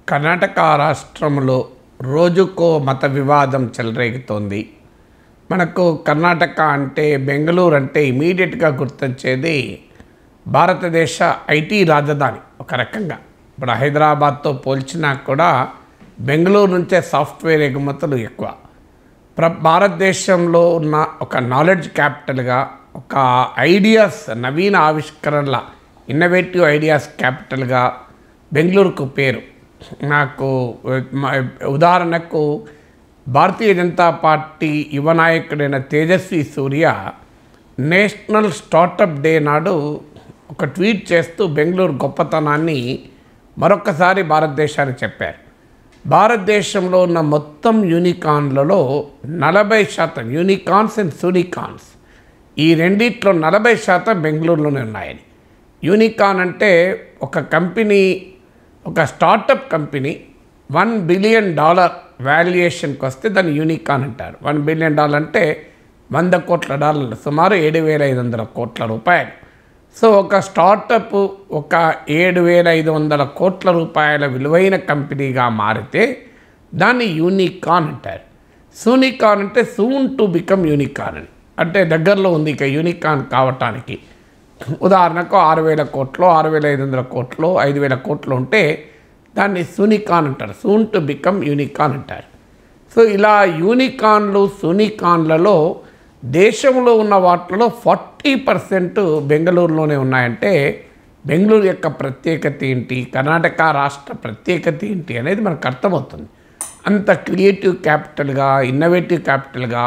కర్ణాటక రాష్ట్రంలో రోజుకో మత వివాదం చెలరేగుతోంది మనకు కర్ణాటక అంటే బెంగళూరు అంటే ఇమీడియట్గా గుర్తొచ్చేది భారతదేశ ఐటీ రాజధాని ఒక రకంగా ఇప్పుడు హైదరాబాద్తో పోల్చినా కూడా బెంగళూరు నుంచే సాఫ్ట్వేర్ ఎగుమతులు ఎక్కువ ప్ర భారతదేశంలో ఉన్న ఒక నాలెడ్జ్ క్యాపిటల్గా ఒక ఐడియాస్ నవీన ఆవిష్కరణల ఇన్నోవేటివ్ ఐడియాస్ క్యాపిటల్గా బెంగళూరుకు పేరు నాకు మ- ఉదాహరణకు భారతీయ జనతా పార్టీ యువ నాయకుడైన Tejasvi Surya national startup day నాడు ఒక ట్వీట్ చేస్తూ బెంగళూరు గొప్పతనాన్ని మరొకసారి భారతదేశానికి చెప్పారు భారతదేశంలో ఉన్న మొత్తం యూనికాన్లలో నలభై శాతం యూనికాన్స్ అండ్ సూనికాన్స్ ఈ రెండిట్లో నలభై శాతం బెంగళూరులోనే ఉన్నాయని యూనికాన్ అంటే ఒక కంపెనీ ఒక startup company one billion dollar వాల్యుయేషన్కి వస్తే దాన్ని యూనికాన్ అంటారు వన్ బిలియన్ డాలర్ అంటే వంద కోట్ల డాలర్లు సుమారు ఏడు వేల ఐదు వందల కోట్ల రూపాయలు సో ఒక స్టార్టప్ ఒక ఏడు వేల ఐదు వందల కోట్ల రూపాయల విలువైన కంపెనీగా మారితే దాన్ని యూనికాన్ అంటారు సూనికాన్ అంటే సూన్ టు బికమ్ యూనికాన్ అని అంటే దగ్గరలో ఉంది ఇక యూనికాన్ కావటానికి ఉదాహరణకు ఆరు వేల కోట్లు ఆరు వేల ఐదు వందల కోట్లు ఐదు వేల కోట్లు ఉంటే దాన్ని సూనికాన్ అంటారు సూన్ టు బికమ్ యూనికాన్ అంటారు సో ఇలా యూనికాన్లు సూనికాన్లలో దేశంలో ఉన్న వాటిలో ఫార్టీ పర్సెంట్ బెంగళూరులోనే ఉన్నాయంటే బెంగళూరు యొక్క ప్రత్యేకత ఏంటి కర్ణాటక రాష్ట్ర ప్రత్యేకత ఏంటి అనేది మనకు అర్థమవుతుంది అంత క్రియేటివ్ క్యాపిటల్గా ఇన్నోవేటివ్ క్యాపిటల్గా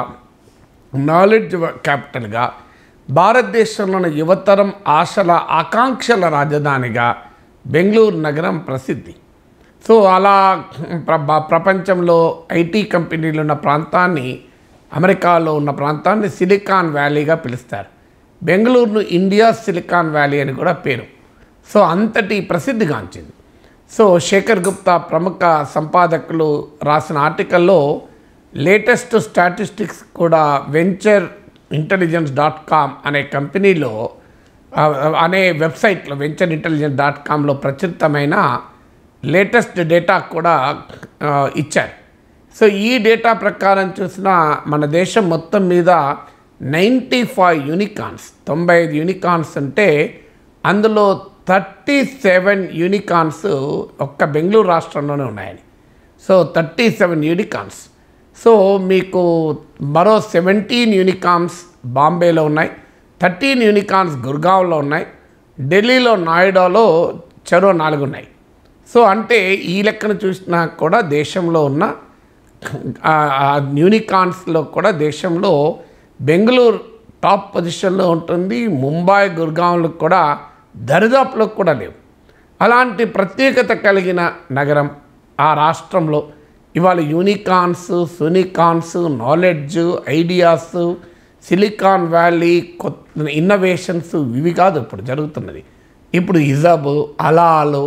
నాలెడ్జ్ క్యాపిటల్గా భారతదేశంలోని యువతరం ఆశల ఆకాంక్షల రాజధానిగా బెంగళూరు నగరం ప్రసిద్ధి సో అలా ప్ర- ప్రపంచంలో ఐటీ కంపెనీలు ఉన్న ప్రాంతాన్ని అమెరికాలో ఉన్న ప్రాంతాన్ని సిలికాన్ వ్యాలీగా పిలుస్తారు బెంగళూరును ఇండియా సిలికాన్ వ్యాలీ అని కూడా పేరు సో అంతటి ప్రసిద్ధిగాంచింది సో శేఖర్ గుప్తా ప్రముఖ సంపాదకులు రాసిన ఆర్టికల్లో లేటెస్ట్ స్టాటిస్టిక్స్ కూడా వెంచర్ ఇంటెలిజెన్స్ డాట్ కామ్ అనే కంపెనీలో ఆ, అనే వెబ్సైట్లో వెంచర్ ఇంటెలిజెన్స్ డాట్ కామ్లో ప్రచురితమైన లేటెస్ట్ డేటా కూడా ఆ, ఇచ్చారు సో ఈ డేటా ప్రకారం చూసిన మన దేశం మొత్తం మీద నైంటీ ఫైవ్ యూనికాన్స్ తొంభై ఐదు యూనికాన్స్ అంటే అందులో థర్టీ సెవెన్ యూనికాన్స్ ఒక్క బెంగళూరు రాష్ట్రంలోనే ఉన్నాయని so thirty seven unicorns so మీకు మరో సెవెంటీన్ యూనికాన్స్ బాంబేలో ఉన్నాయి థర్టీన్ యూనికాన్స్ గుర్గావ్లో ఉన్నాయి ఢిల్లీలో నాయిడాలో చెరో నాలుగు ఉన్నాయి సో అంటే ఈ లెక్కన చూసినా కూడా దేశంలో ఉన్న ఆ, ఆ యూనికాన్స్లో కూడా దేశంలో బెంగళూరు టాప్ పొజిషన్లో ఉంటుంది ముంబై గుర్గాంలకు కూడా దరిదాపులో కూడా లేవు అలాంటి ప్రత్యేకత కలిగిన నగరం ఆ రాష్ట్రంలో ఇవాళ యూనికాన్స్ సునికాన్స్ నాలెడ్జ్ ఐడియాస్ సిలికాన్ వ్యాలీ కొత్త ఇన్నోవేషన్స్ ఇవి కాదు ఇప్పుడు జరుగుతున్నది ఇప్పుడు ఇజబ్ అలాలు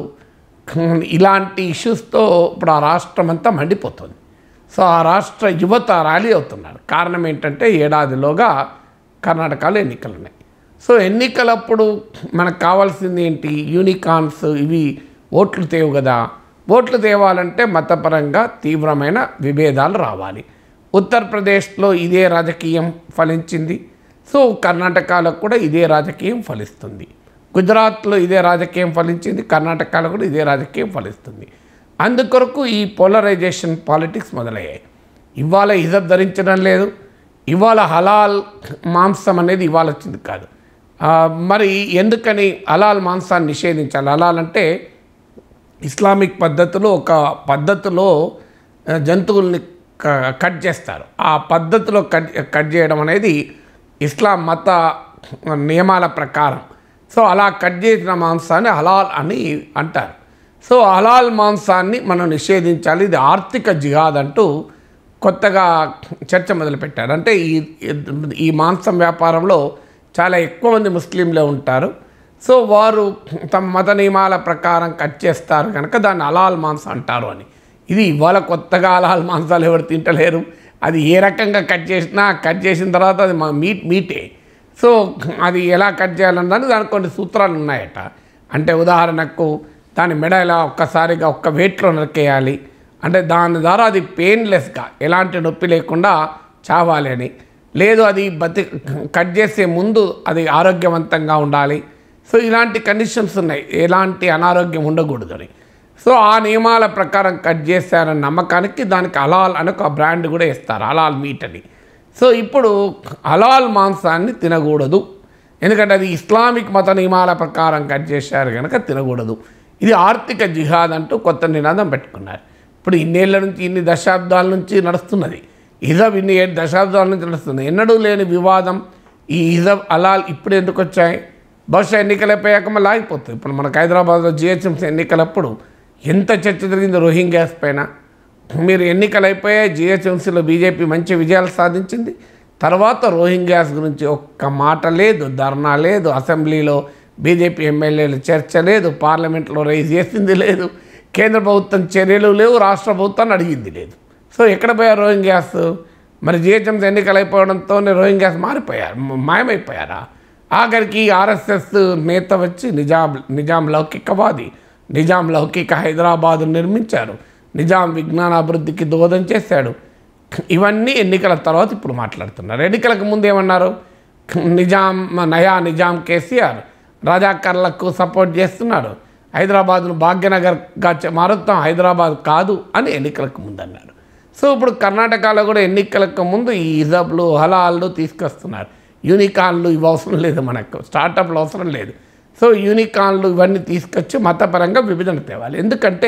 ఇలాంటి ఇష్యూస్తో ఇప్పుడు ఆ రాష్ట్రం అంతా మండిపోతుంది సో ఆ రాష్ట్ర యువత ర్యాలీ అవుతున్నారు కారణం ఏంటంటే ఏడాదిలోగా కర్ణాటకలో ఎన్నికలు ఉన్నాయి సో ఎన్నికలప్పుడు మనకు కావాల్సింది ఏంటి యూనికాన్స్ ఇవి ఓట్లు తేవు కదా ఓట్లు తేవాలంటే మతపరంగా తీవ్రమైన విభేదాలు రావాలి ఉత్తరప్రదేశ్లో ఇదే రాజకీయం ఫలించింది సో కర్ణాటకలో కూడా ఇదే రాజకీయం ఫలిస్తుంది గుజరాత్లో ఇదే రాజకీయం ఫలించింది కర్ణాటకలో కూడా ఇదే రాజకీయం ఫలిస్తుంది అందుకొరకు ఈ పోలరైజేషన్ పాలిటిక్స్ మొదలయ్యాయి ఇవాళ ఇజబ్ ధరించడం లేదు ఇవాళ హలాల్ మాంసం అనేది ఇవాళ వచ్చింది కాదు ఆ, మరి ఎందుకని హలాల్ మాంసాన్ని నిషేధించాలి హలాల్ అంటే ఇస్లామిక్ పద్ధతిలో ఒక పద్ధతిలో ఆ, జంతువుల్ని క- కట్ చేస్తారు ఆ పద్ధతిలో కట్ కట్ చేయడం అనేది ఇస్లాం మత నియమాల ప్రకారం సో అలా కట్ చేసిన మాంసాన్ని హలాల్ అని అంటారు సో హలాల్ మాంసాన్ని మనం నిషేధించాలి ఇది ఆర్థిక జిహాద్ అంటూ కొత్తగా చర్చ మొదలుపెట్టారు అంటే ఈ ఈ మాంసం వ్యాపారంలో చాలా ఎక్కువ మంది ముస్లింలే ఉంటారు సో వారు తమ మత నియమాల ప్రకారం కట్ చేస్తారు కనుక దాన్ని అలాల్ మాంసం అంటారు అని ఇది ఇవాళ కొత్తగా అలాల్ మాంసాలు ఎవరు తింటలేరు అది ఏ రకంగా కట్ చేసినా కట్ చేసిన తర్వాత అది మా మీట్ మీటే సో అది ఎలా కట్ చేయాలన్నది దానికి కొన్ని సూత్రాలు ఉన్నాయట అంటే ఉదాహరణకు దాని మెడ ఇలా ఒక్కసారిగా ఒక్క వెయిట్లో నరికేయాలి అంటే దాని ద్వారా అది పెయిన్లెస్గా ఎలాంటి నొప్పి లేకుండా చావాలి అని లేదు అది బతి కట్ చేసే ముందు అది ఆరోగ్యవంతంగా ఉండాలి సో ఇలాంటి కండిషన్స్ ఉన్నాయి ఎలాంటి అనారోగ్యం ఉండకూడదు అని సో ఆ నియమాల ప్రకారం కట్ చేశారన్న నమ్మకానికి దానికి అలాల్ అని ఒక బ్రాండ్ కూడా ఇస్తారు అలాల్ మీట్ అని సో ఇప్పుడు అలాల్ మాంసాన్ని తినకూడదు ఎందుకంటే అది ఇస్లామిక్ మత నియమాల ప్రకారం కట్ చేశారు కనుక తినకూడదు ఇది ఆర్థిక జిహాద్ అంటూ కొత్త నినాదం పెట్టుకున్నారు ఇప్పుడు ఇన్నేళ్ల నుంచి ఇన్ని దశాబ్దాల నుంచి నడుస్తున్నది ఇజబ్ ఇన్ని ఏడు దశాబ్దాల నుంచి నడుస్తుంది ఎన్నడూ లేని వివాదం ఈ ఇజబ్ అలాల్ ఇప్పుడు ఎందుకు వచ్చాయి బహుశా ఎన్నికలు అయిపోయాక మళ్ళీ ఆగిపోతుంది ఇప్పుడు మనకు హైదరాబాద్లో జిహెచ్ఎంసీ ఎన్నికలప్పుడు ఎంత చర్చ జరిగింది రోహింగ్యాస్ పైన మీరు ఎన్నికలు అయిపోయాయి జిహెచ్ఎంసీలో బీజేపీ మంచి విజయాలు సాధించింది తర్వాత రోహింగ్యాస్ గురించి ఒక్క మాట లేదు ధర్నా లేదు అసెంబ్లీలో బీజేపీ ఎమ్మెల్యేలు చర్చ లేదు పార్లమెంట్లో రైజ్ చేసింది లేదు కేంద్ర ప్రభుత్వం చర్యలు లేవు రాష్ట్ర ప్రభుత్వాన్ని అడిగింది లేదు సో ఎక్కడ పోయారు రోహింగ్యాస్ మరి జిహెచ్ఎంసీ ఎన్నికలు అయిపోవడంతో రోహింగ్యాస్ మారిపోయారు మ- మాయమైపోయారా ఆఖరికి ఆర్ఎస్ఎస్ నేత వచ్చి నిజాం నిజాం లౌకికవాది నిజాం లౌకిక హైదరాబాదు నిర్మించారు నిజాం విజ్ఞాన అభివృద్ధికి దోహదం చేశాడు ఇవన్నీ ఎన్నికల తర్వాత ఇప్పుడు మాట్లాడుతున్నారు ఎన్నికలకు ముందు ఏమన్నారు నిజాం నయా నిజాం కేసీఆర్ రాజాకర్లకు సపోర్ట్ చేస్తున్నాడు హైదరాబాద్ను భాగ్యనగర్గా చే- మారుస్తాం హైదరాబాద్ కాదు అని ఎన్నికలకు ముందు అన్నారు సో ఇప్పుడు కర్ణాటకలో కూడా ఎన్నికలకు ముందు ఈ ఇజబ్లు హలాళ్ళు తీసుకొస్తున్నారు యూనికాన్లు ఇవి అవసరం లేదు మనకు స్టార్టప్లు అవసరం లేదు సో యూనికాన్లు ఇవన్నీ తీసుకొచ్చి మతపరంగా విభజన తేవాలి ఎందుకంటే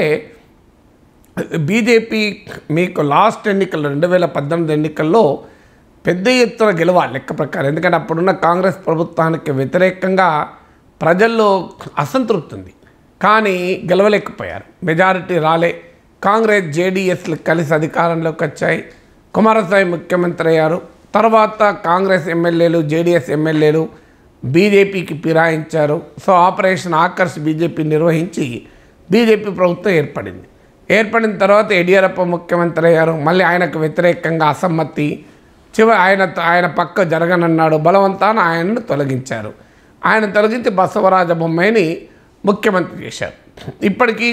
బీజేపీ మీకు లాస్ట్ ఎన్నికల్లో రెండు వేల పద్దెనిమిది ఎన్నికల్లో పెద్ద ఎత్తున గెలవాలి లెక్క ప్రకారం ఎందుకంటే అప్పుడున్న కాంగ్రెస్ ప్రభుత్వానికి వ్యతిరేకంగా ప్రజల్లో అసంతృప్తి ఉంది కానీ గెలవలేకపోయారు మెజారిటీ రాలే కాంగ్రెస్ జేడీఎస్లు కలిసి అధికారంలోకి వచ్చాయి కుమారస్వామి ముఖ్యమంత్రి అయ్యారు తర్వాత కాంగ్రెస్ ఎమ్మెల్యేలు జేడీఎస్ ఎమ్మెల్యేలు బీజేపీకి ఫిరాయించారు సో ఆపరేషన్ ఆకర్ష్ బీజేపీ నిర్వహించి బీజేపీ ప్రభుత్వం ఏర్పడింది ఏర్పడిన తర్వాత యడియూరప్ప ముఖ్యమంత్రి అయ్యారు మళ్ళీ ఆయనకు వ్యతిరేకంగా అసమ్మతి చివరి ఆయన ఆయన పక్క జరగనన్నాడు బలవంతాన ఆయనను తొలగించారు ఆయన తొలగించి బసవరాజ బొమ్మాయిని ముఖ్యమంత్రి చేశారు ఇప్పటికీ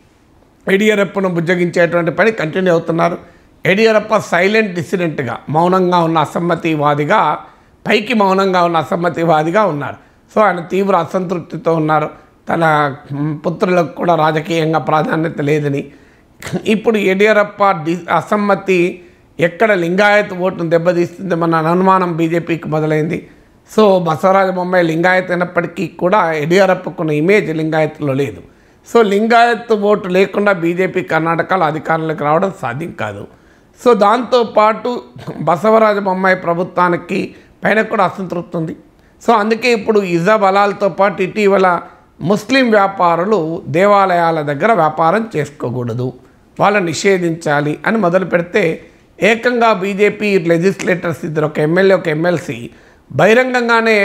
యడియూరప్పను బుజ్జగించేటువంటి పని కంటిన్యూ అవుతున్నారు యడియూరప్ప సైలెంట్ డిసిడెంట్గా మౌనంగా ఉన్న అసమ్మతివాదిగా పైకి మౌనంగా ఉన్న అసమ్మతివాదిగా ఉన్నారు సో ఆయన తీవ్ర అసంతృప్తితో ఉన్నారు తన మ్, పుత్రులకు కూడా రాజకీయంగా ప్రాధాన్యత లేదని ఇప్పుడు యడియూరప్ప డి అసమ్మతి ఎక్కడ లింగాయత్ ఓటును దెబ్బతీస్తుంది మన అనుమానం బీజేపీకి మొదలైంది సో బసవరాజ బొమ్మాయి లింగాయత్ అయినప్పటికీ కూడా యడియూరప్పకున్న ఇమేజ్ లింగాయత్లో లేదు సో లింగాయత్ ఓటు లేకుండా బీజేపీ కర్ణాటకలో అధికారంలోకి రావడం సాధ్యం కాదు సో దాంతోపాటు బసవరాజ బొమ్మాయి ప్రభుత్వానికి పైన కూడా అసంతృప్తి ఉంది సో అందుకే ఇప్పుడు ఇజా బలాలతో పాటు ఇటీవల ముస్లిం వ్యాపారులు దేవాలయాల దగ్గర వ్యాపారం చేసుకోకూడదు వాళ్ళని నిషేధించాలి అని మొదలు పెడితే ఏకంగా బీజేపీ లెజిస్లేటర్స్ ఇద్దరు ఒక ఎమ్మెల్యే ఒక ఎమ్మెల్సీ బహిరంగంగానే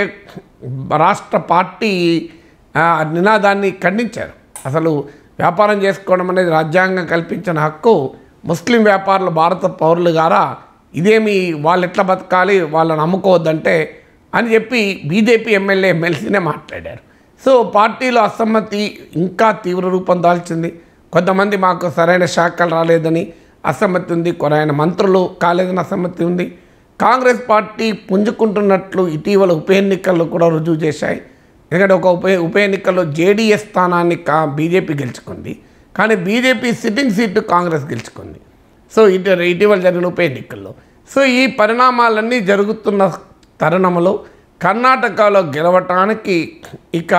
రాష్ట్ర పార్టీ ఆ, నినాదాన్ని ఖండించారు అసలు వ్యాపారం చేసుకోవడం అనేది రాజ్యాంగం కల్పించిన హక్కు ముస్లిం వ్యాపారులు భారత పౌరులు గారా ఇదేమి వాళ్ళు ఎట్లా బతకాలి వాళ్ళని అమ్ముకోవద్దంటే అని చెప్పి బీజేపీ ఎమ్మెల్యే ఎమ్మెల్సీనే మాట్లాడారు సో పార్టీలో అసమ్మతి ఇంకా తీవ్ర రూపం దాల్చింది కొంతమంది మాకు సరైన శాఖలు రాలేదని అసమ్మతి ఉంది కొరైన మంత్రులు కాలేదని అసమ్మతి ఉంది కాంగ్రెస్ పార్టీ పుంజుకుంటున్నట్లు ఇటీవల ఉప ఎన్నికల్లో కూడా రుజువు చేశాయి ఎందుకంటే ఒక ఉప ఉప ఎన్నికల్లో జేడీఎస్ స్థానాన్ని కా బీజేపీ గెలుచుకుంది కానీ బీజేపీ సిట్టింగ్ సీటు కాంగ్రెస్ గెలుచుకుంది సో ఇటు ఇటీవల జరిగిన ఉప ఎన్నికల్లో సో ఈ పరిణామాలన్నీ జరుగుతున్న తరుణంలో కర్ణాటకలో గెలవటానికి ఇక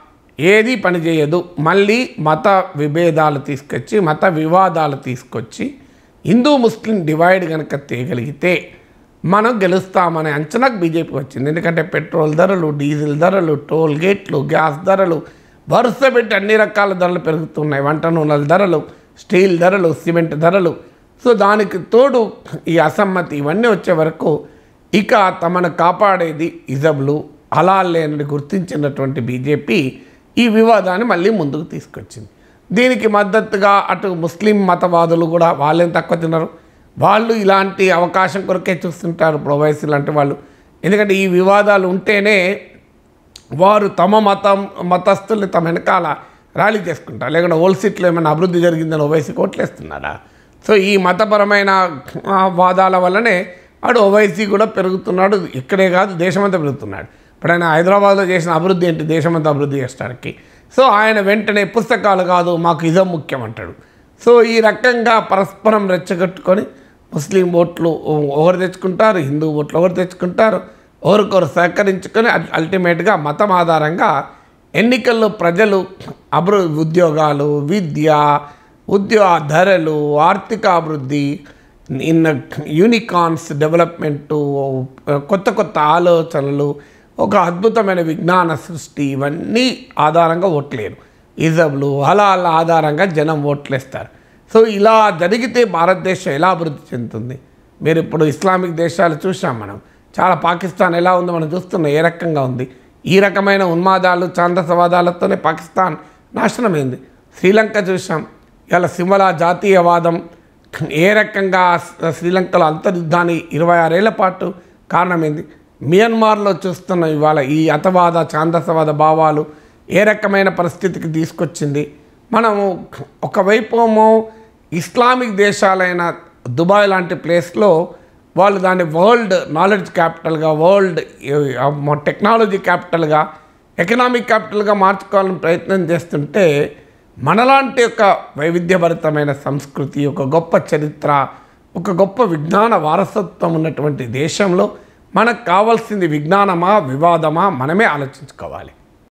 ఏది పనిచేయదు మళ్ళీ మత విభేదాలు తీసుకొచ్చి మత వివాదాలు తీసుకొచ్చి హిందూ ముస్లిం డివైడ్ కనుక తేగలిగితే మనం గెలుస్తామనే అంచనాకు బీజేపీ వచ్చింది ఎందుకంటే పెట్రోల్ ధరలు డీజిల్ ధరలు టోల్ గేట్లు గ్యాస్ ధరలు వరుస పెట్టి అన్ని రకాల ధరలు పెరుగుతున్నాయి వంట నూనెల ధరలు స్టీల్ ధరలు సిమెంట్ ధరలు సో దానికి తోడు ఈ అసమ్మతి ఇవన్నీ వచ్చే వరకు ఇక తమను కాపాడేది ఇజబ్లు అలా లేనని గుర్తించినటువంటి బీజేపీ ఈ వివాదాన్ని మళ్ళీ ముందుకు తీసుకొచ్చింది దీనికి మద్దతుగా అటు ముస్లిం మతవాదులు కూడా వాళ్ళేం తక్కువ తినరు వాళ్ళు ఇలాంటి అవకాశం కొరకే చూస్తుంటారు ప్రొవైసీ లాంటి వాళ్ళు ఎందుకంటే ఈ వివాదాలు ఉంటేనే వారు తమ మతం మతస్థుల్ని తమ వెనకాల ర్యాలీ చేసుకుంటారు లేకుంటే ఓల్డ్ సీట్లో ఏమైనా అభివృద్ధి జరిగిందని ఓవైసీకి ఓట్లేస్తున్నారా సో ఈ మతపరమైన ఆ, వాదాల వల్లనే వాడు ఓవైసీ కూడా పెరుగుతున్నాడు ఇక్కడే కాదు దేశమంతా పెరుగుతున్నాడు ఇప్పుడు ఆయన హైదరాబాద్లో చేసిన అభివృద్ధి ఏంటి దేశమంతా అభివృద్ధి చేసడానికి సో ఆయన వెంటనే పుస్తకాలు కాదు మాకు ఇదం ముఖ్యం అంటాడు సో ఈ రకంగా పరస్పరం రెచ్చగొట్టుకొని ముస్లిం ఓట్లు ఒకరు తెచ్చుకుంటారు హిందూ ఓట్లు ఒకరు తెచ్చుకుంటారు ఒకరికొకరు సహకరించుకొని అల్- అల్టిమేట్గా మతం ఆధారంగా ఎన్నికల్లో ప్రజలు అభివృద్ధి ఉద్యోగాలు విద్య ఉద్యోగ ధరలు ఆర్థిక అభివృద్ధి ఇన్ యూనికాన్స్ డెవలప్మెంటు కొత్త కొత్త ఆలోచనలు ఒక అద్భుతమైన విజ్ఞాన సృష్టి ఇవన్నీ ఆధారంగా ఓట్లేరు ఇజంలు హలాల ఆధారంగా జనం ఓట్లేస్తారు సో ఇలా జరిగితే భారతదేశం ఎలా అభివృద్ధి చెందుతుంది మీరు ఇప్పుడు ఇస్లామిక్ దేశాలు చూసాం మనం చాలా పాకిస్తాన్ ఎలా ఉందో మనం చూస్తున్నాం ఏ రకంగా ఉంది ఈ రకమైన ఉన్మాదాలు ఛాందసవాదాలతోనే పాకిస్తాన్ నాశనమైంది శ్రీలంక చూసాం ఇలా సిమల జాతీయవాదం ఏ రకంగా శ్రీ- శ్రీలంకలో అంతర్యుద్ధాన్ని ఇరవై ఆరేళ్ల పాటు కారణమైంది మియన్మార్లో చూస్తున్న ఇవాళ ఈ అతవాద ఛాందసవాద భావాలు ఏ రకమైన పరిస్థితికి తీసుకొచ్చింది మనము ఒకవైపు ఏమో ఇస్లామిక్ దేశాలైన దుబాయ్ లాంటి ప్లేస్లో వాళ్ళు దాన్ని వరల్డ్ నాలెడ్జ్ క్యాపిటల్గా వరల్డ్ టెక్నాలజీ క్యాపిటల్గా ఎకనామిక్ క్యాపిటల్గా మార్చుకోవాలని ప్రయత్నం చేస్తుంటే మనలాంటి ఒక వైవిధ్యభరితమైన సంస్కృతి ఒక గొప్ప చరిత్ర ఒక గొప్ప విజ్ఞాన వారసత్వం ఉన్నటువంటి దేశంలో మనకు కావాల్సింది విజ్ఞానమా వివాదమా మనమే ఆలోచించుకోవాలి